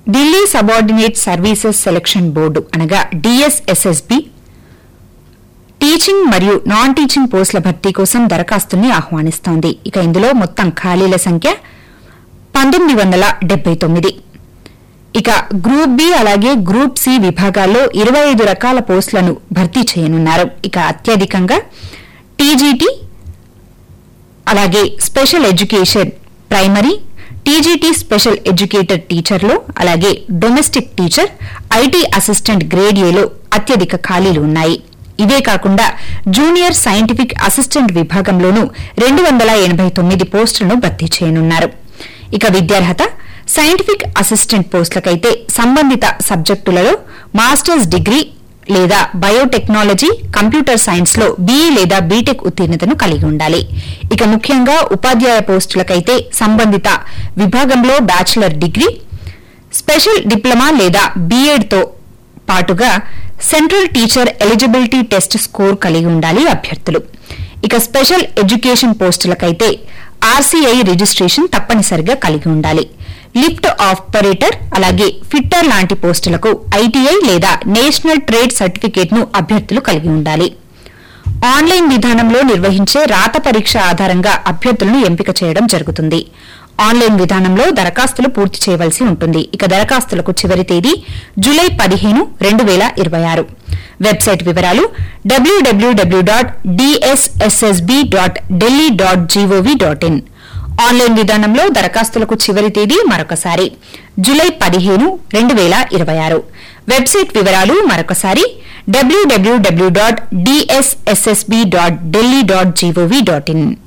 Delhi subordinate services selection board అనగా DSSSB teaching మరియు non teaching పోస్టుల భర్తీ కోసం దరఖాస్తుల్ని ఆహ్వానిస్తోంది ఇక ఇందులో మొత్తం ఖాళీల సంఖ్య పంతొమ్మిది వందల డెబ్బై తొమ్మిది ఇక గ్రూప్ బి అలాగే గ్రూప్ సి విభాగాల్లో ఇరవై ఐదు రకాల పోస్టులను భర్తీ చేయనున్నారు ఇక అత్యధికంగా టీజీటీ అలాగే special education primary TGT special educator టీచర్లు అలాగే domestic teacher IT assistant grade ఏలో అత్యధిక ఖాళీలు ఉన్నాయి ఇవే కాకుండా జూనియర్ సైంటిఫిక్ అసిస్టెంట్ విభాగంలోనూ రెండు వందల ఎనబై తొమ్మిది పోస్టులను భర్తీ చేయనున్నారు ఇక విద్యార్హత సైంటిఫిక్ అసిస్టెంట్ పోస్టులకైతే సంబంధిత సబ్జెక్టులలో మాస్టర్స్ డిగ్రీ లేదా బయోటెక్నాలజీ కంప్యూటర్ సైన్స్ లో బీఈ లేదా బీటెక్ ఉత్తీర్ణతను కలిగి ఉండాలి ఇక ముఖ్యంగా ఉపాధ్యాయ పోస్టులకైతే సంబంధిత విభాగంలో బ్యాచిలర్ డిగ్రీ స్పెషల్ డిప్లొమా లేదా బీఎడ్ తో పాటుగా central teacher eligibility test score కలిగి ఉండాలి అభ్యర్థులు ఇక స్పెషల్ ఎడ్యుకేషన్ పోస్టులకైతే ఆర్సీఐ రిజిస్ట్రేషన్ తప్పనిసరిగా కలిగి ఉండాలి లిఫ్ట్ ఆపరేటర్ అలాగే ఫిట్టర్ లాంటి పోస్టులకు ఐటీఐ లేదా నేషనల్ ట్రేడ్ సర్టిఫికేట్ ను అభ్యర్థులు కలిగి ఉండాలి ఆన్లైన్ విధానంలో నిర్వహించే రాత పరీక్ష ఆధారంగా అభ్యర్థులను ఎంపిక చేయడం జరుగుతుంది ఆన్లైన్ విధానంలో దరఖాస్తులు పూర్తి చేయవలసి ఉంటుంది ఇక దరఖాస్తులకు చివరి తేదీ జూలై పదిహేను రెండు వేల ఇరవై ఆరు వెబ్సైట్ వివరాలు WWW dot DSSSB dot Delhi dot GOV dot in online విధానంలో దరఖాస్తులకు చివరి తేదీ మరొకసారి జూలై పదిహేను రెండు వేల ఇరవై ఆరు వెబ్సైట్ వివరాలు మరొకసారి WWW dot DSSSB dot Delhi dot GOV dot in